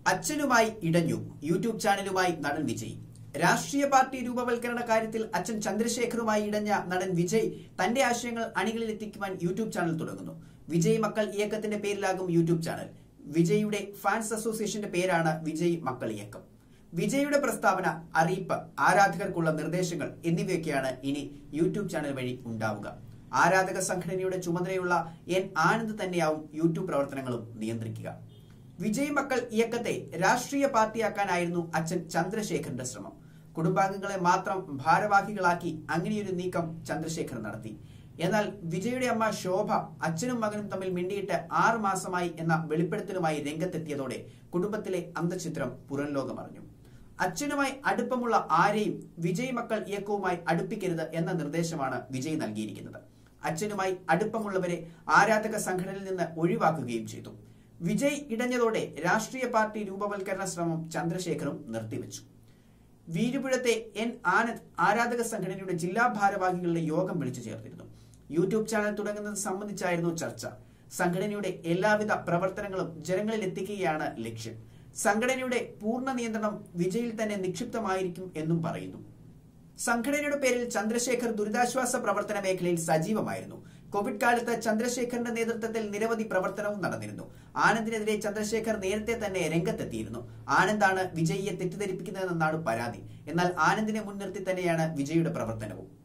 അച്ഛനുമായി ഇടഞ്ഞു YouTube ചാനലുമായി നടൻ വിജയ് രാഷ്ട്രീയ party രൂപവൽക്കരണ കാര്യത്തിൽ അച്ഛൻ ചന്ദ്രശേഖറുമായി ഇടഞ്ഞ നടൻ വിജയ് തന്റെ ആശയങ്ങൾ അണികളിൽ എത്തിക്കുവാൻ യൂട്യൂബ് ചാനൽ തുടങ്ങുന്നു വിജയ് മക്കൾ ഇയക്കത്തിന്റെ പേരിലാകും യൂട്യൂബ് ചാനൽ വിജയുടെ ഫാൻസ് അസോസിയേഷന്റെ പേരാണ് വിജയ് മക്കൾ ഇയക്കം വിജയുടെ പ്രസ്താവന അറിയിപ്പ് ആരാധകർക്കുള്ള നിർദ്ദേശങ്ങൾ എന്നിവയൊക്കെയാണ് ഇനി യൂട്യൂബ് ചാനൽ വഴി ഉണ്ടാവുക ആരാധക സംഘടനയുടെ ചുമതലയുള്ള എൻ ആനന്ദ് തന്നെയാവും യൂട്യൂബ് പ്രവർത്തനങ്ങളും നിയന്ത്രിക്കുക വിജയ് മക്കൾ ഇയക്കത്തെ രാഷ്ട്രീയ പാർട്ടിയാക്കാനായിരുന്നു അച്ഛൻ ചന്ദ്രശേഖറിന്റെ ശ്രമം കുടുംബാംഗങ്ങളെ മാത്രം ഭാരവാഹികളാക്കി അങ്ങനെയൊരു നീക്കം ചന്ദ്രശേഖർ നടത്തി എന്നാൽ വിജയുടെ അമ്മ ശോഭ അച്ഛനും മകനും തമ്മിൽ മിണ്ടിയിട്ട് ആറു മാസമായി എന്ന വെളിപ്പെടുത്തലുമായി രംഗത്തെത്തിയതോടെ കുടുംബത്തിലെ അന്തചിത്രം പുറം ലോകമറിഞ്ഞു അച്ഛനുമായി അടുപ്പമുള്ള ആരെയും വിജയ് മക്കൾ ഇയക്കവുമായി അടുപ്പിക്കരുത് എന്ന നിർദ്ദേശമാണ് വിജയ് നൽകിയിരിക്കുന്നത് അച്ഛനുമായി അടുപ്പമുള്ളവരെ ആരാധക സംഘടനയിൽ നിന്ന് ഒഴിവാക്കുകയും ചെയ്തു വിജയ് ഇടഞ്ഞതോടെ രാഷ്ട്രീയ പാർട്ടി രൂപവൽക്കരണ ശ്രമം ചന്ദ്രശേഖറും നിർത്തിവെച്ചു വീരുപുഴത്തെ എൻ ആനന്ദ് ആരാധക സംഘടനയുടെ ജില്ലാ ഭാരവാഹികളുടെ യോഗം വിളിച്ചു ചേർത്തിരുന്നു യൂട്യൂബ് ചാനൽ തുടങ്ങുന്നത് സംബന്ധിച്ചായിരുന്നു ചർച്ച സംഘടനയുടെ എല്ലാവിധ പ്രവർത്തനങ്ങളും ജനങ്ങളിൽ എത്തിക്കുകയാണ് ലക്ഷ്യം സംഘടനയുടെ പൂർണ്ണ നിയന്ത്രണം വിജയിൽ തന്നെ നിക്ഷിപ്തമായിരിക്കും എന്നും പറയുന്നു സംഘടനയുടെ പേരിൽ ചന്ദ്രശേഖർ ദുരിതാശ്വാസ പ്രവർത്തന മേഖലയിൽ സജീവമായിരുന്നു കോവിഡ് കാലത്ത് ചന്ദ്രശേഖറിന്റെ നേതൃത്വത്തിൽ നിരവധി പ്രവർത്തനവും നടന്നിരുന്നു ആനന്ദിനെതിരെ ചന്ദ്രശേഖർ നേരത്തെ തന്നെ രംഗത്തെത്തിയിരുന്നു ആനന്ദാണ് വിജയിയെ തെറ്റിദ്ധരിപ്പിക്കുന്നതെന്നാണ് പരാതി എന്നാൽ ആനന്ദിനെ മുൻനിർത്തി തന്നെയാണ് വിജയുടെ പ്രവർത്തനവും